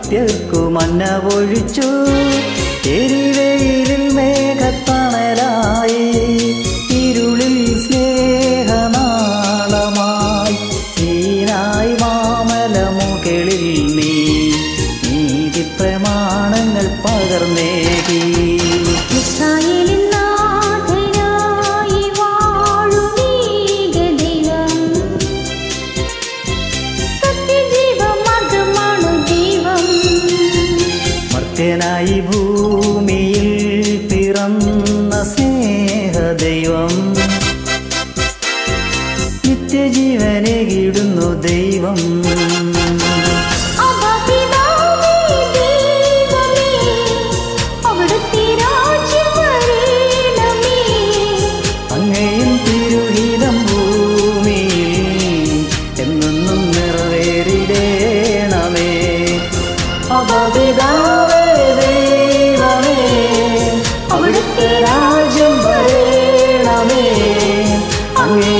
മർത്യർക്കു മന്ന ഒഴിച്ചു എരിവെയിലിൽ മേഘത്തണലായി ഇരുളിൽ സ്നേഹനാളമായി സീനായി മാമലമുകളിൽ നീ നീതി പ്രമാണങ്ങൾ പകർന്നേകി ഇസ്രായേലിൻ നാഥനായി വാഴുമീക ദൈവം. സത്യജീവമാർഗ്ഗമാണു ജീവം. മർത്യനായി ഭൂമിയിൽ പിറന്ന സ്നേഹദൈവം നിത്യജീവനെ ദൈവം അബപിതാവേ ദൈവമേ, അവിടുത്തെ രാജ്യം വരേണമേ. അങ്ങയും തിരുഹിതം ഭൂമിയിൽ എന്നെന്നും നിറവേറിടേണമേ അപപിതാവേ ദൈവമേ അവിടുത്തെ രാജ്യം വരേണമേ അങ്ങേ